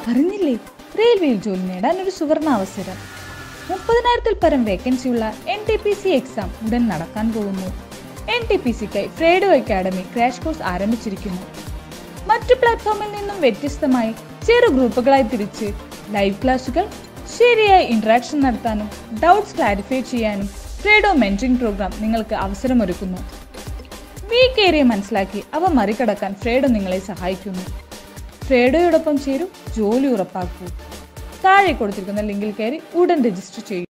അറിഞ്ഞില്ലേ റെയിൽവേയിൽ ജോലി നേടാൻ ഒരു സുവർണ അവസരം മുപ്പതിനായിരത്തിൽ പരം വേക്കൻസിയുള്ള N T P C exam ഉടൻ നടക്കാൻ പോകുന്നു എൻ ടി പി സിക്കായി ഫ്രേഡോ അക്കാഡമി ക്രാഷ് കോഴ്സ് ആരംഭിച്ചിരിക്കുന്നു മറ്റു പ്ലാറ്റ്ഫോമിൽ നിന്നും വ്യത്യസ്തമായി ചെറു ഗ്രൂപ്പുകളായി തിരിച്ച് ലൈവ് ക്ലാസുകൾ ശരിയായ ഇന്ററാക്ഷൻ നടത്താനും ഡൗട്ട്സ് ക്ലാരിഫൈ ചെയ്യാനും ഫ്രേഡോ മെൻറ്ററിംഗ് പ്രോഗ്രാം നിങ്ങൾക്ക് അവസരമൊരുക്കുന്നു വീക്ക് ഏരിയ മനസ്സിലാക്കി അവ മറികടക്കാൻ ഫ്രേഡോ നിങ്ങളെ സഹായിക്കുന്നു ഫ്രേഡോയോടൊപ്പം ചേരൂ ജോലി ഉറപ്പാക്കൂ താഴെ കൊടുത്തിരിക്കുന്ന ലിങ്കിൽ കയറി ഉടൻ രജിസ്റ്റർ ചെയ്യൂ